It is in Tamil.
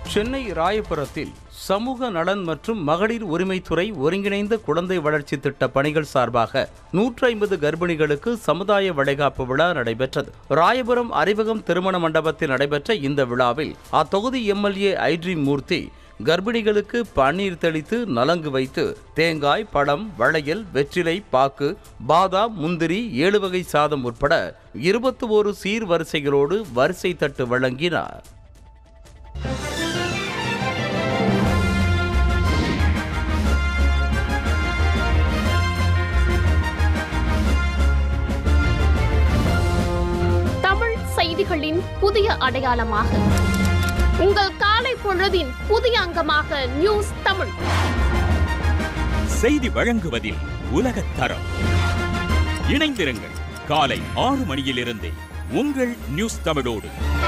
சென்னை ராயபுரத்தில் சமூக நலன் மற்றும் மகளிர் உரிமைத்துறை ஒருங்கிணைந்த குழந்தை வளர்ச்சி திட்ட பணிகள் சார்பாக நூற்றி ஐம்பது கர்ப்பிணிகளுக்கு சமுதாய வளைகாப்பு விழா நடைபெற்றது ராயபுரம் அறிவகம் திருமண மண்டபத்தில் நடைபெற்ற இந்த விழாவில் அத்தொகுதி எம்எல்ஏ ஐட்ரி மூர்த்தி கர்ப்பிணிகளுக்கு பன்னீர் தெளித்து நலங்கு வைத்து தேங்காய் பழம் வளையல் வெற்றிலை பாக்கு பாதாம் முந்திரி ஏழு வகை சாதம் உட்பட இருபத்தி ஒரு சீர்வரிசைகளோடு வரிசை தட்டு வழங்கினார் தமிழ் செய்திகளின் புதிய அடையாளமாக உங்கள் காலை பொழுதின் புதிய அங்கமாக நியூஸ் தமிழ் செய்தி வழங்குவதில் உலகத் தரம் இணைந்திருங்கள் காலை ஆறு மணியிலிருந்தே உங்கள் நியூஸ் தமிழோடு